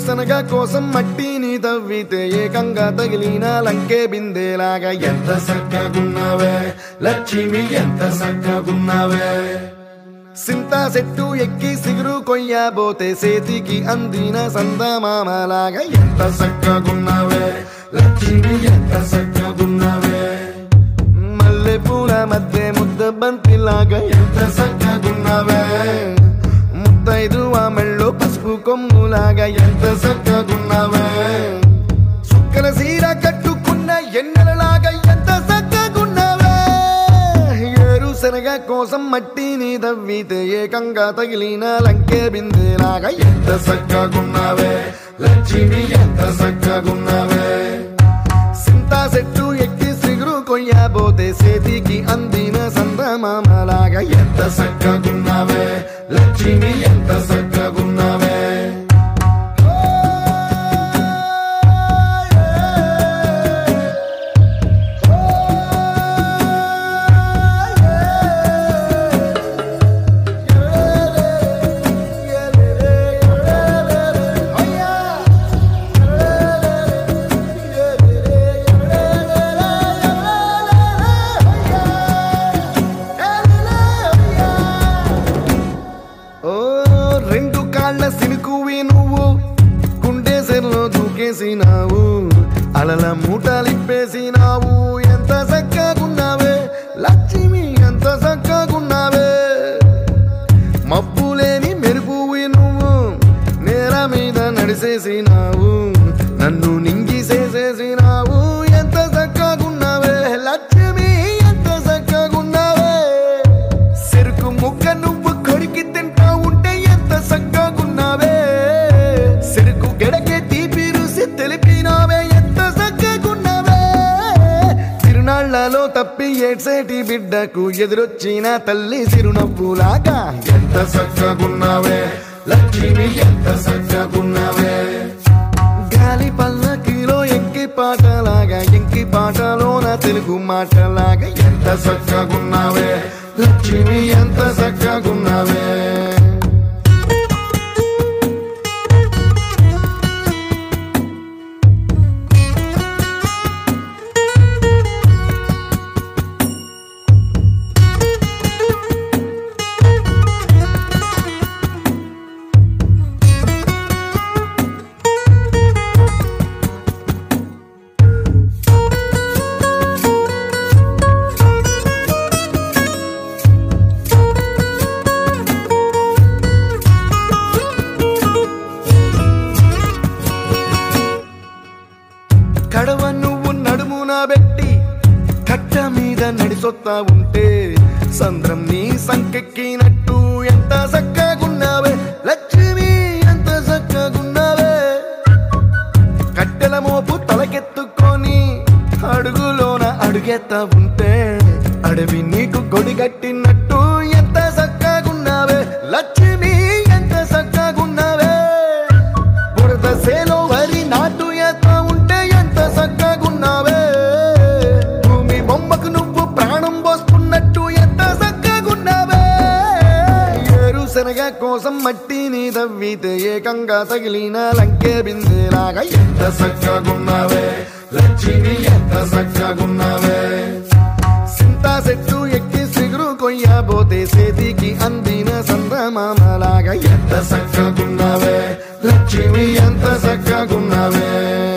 శనగ కోసం మట్టిని తవ్వితే ఏకంగా తగిలిన లంకే బిందేలాగా ఎంత చక్కగున్నావే లక్ష్మి ఎంత చక్కగున్నావే సింతా చెట్టు ఎక్కి సిగురు కొయ్యబోతే సేతికి అందిన సందమామలాగా ఎంత చక్కగున్నావే లక్ష్మి ఎంత చక్కగున్నావే మల్లె పూల మధ్య ముద్ద బంతిలాగా ఎంత చక్కగున్నావే ముద్దైదు మెళ్ళో పసుపు కొమ్ములాగా ఎంత చక్కగున్నావే సుక్కల సీర కట్టుకున్న ఎన్నెలలాగా ఎంత చక్కగున్నావే ఏరు శనగ కోసం మట్టిని తవ్వితే ఏకంగా తగిలిన లంకే బిందేలాగా ఎంత చక్కగున్నావే లక్ష్మి ఎంత చక్కగున్నావే సింతా చెట్టు ఎక్కి సిగురు కొయ్యబోతే సేతికి అందిన సందమామలాగా ఎంత చక్కగున్నావే లక్ష్మి ఎంత చక్కగున్నావే ఓ రెండు కాళ్ళ సినుకువి నువ్వు గుండె సెల్లో దూకేసినావు అలల మూటలిప్పేసినావు ఎంత చక్కగున్నావే లక్ష్మి ఎంత చక్కగున్నావే మబ్బులేని మెరుపువి నువ్వు నేల మీద నడిసేసినావు నన్ను నింగిసేసేసినావు ఎంత చక్కగున్నావే లక్ష్మి ఎంత చక్కగున్నావే చెరుకు ముక్క నువ్వు కొరికి తింటా ఉంటే ఎంత చక్కగున్నావే చెరుకు గెడకే తీపి రుసి తెలిపినావే ఎంత చక్కగున్నావే తిరునాళ్లలో తప్పి ఏడ్సేటి బిడ్డకు ఎదురొచ్చిన తల్లి చిరునవ్వులాగా ఎంత చక్కగున్నావే లక్ష్మి ఎంత చక్కగున్నావే గాలి పల్లకిలో ఎంకి పాటలాగా ఎంకి పాటలోన తెలుగు మాటలాగా ఎంత చక్కగున్నావే లక్ష్మి ఎంత చక్కగున్నావే కడవ నువ్వు నడుమున పెట్టి కట్ట మీద నడిసొత్తా ఉంటే సంద్రం నీ సంకెక్కినట్టు ఎంత చక్కగున్నావే లక్ష్మి ఎంత చక్కగున్నావే కట్టెల మోపు తలకెత్తుకొని అడుగులోన అడుగెత్తా ఉంటే అడవి నీకు గొడిగట్టినట్టు ఎంత చక్కగున్నావే లక్ష్మి ఎంత చక్కగున్నావే బురద సేలో వరి నాటు ఎత్త ఉంటే ఎంత చక్కగున్నావే భూమి బొమ్మకు నువ్వు ప్రాణం పోస్తున్నట్టు ఎంత చక్కగున్నావే ఏరు శనగ కోసం మట్టిని తవ్వితే ఏకంగా తగిలిన లంకే బిందేలాగా ఎంత చక్కగున్నావే లక్ష్మి ఎంత చక్కగున్నావే సింతా చెట్టు ఎక్కి సిగురు కొయ్యబోతే సేతికి అందిన సందమామలాగా ఎంత చక్కగున్నావే లక్ష్మి ఎంత చక్కగున్నావే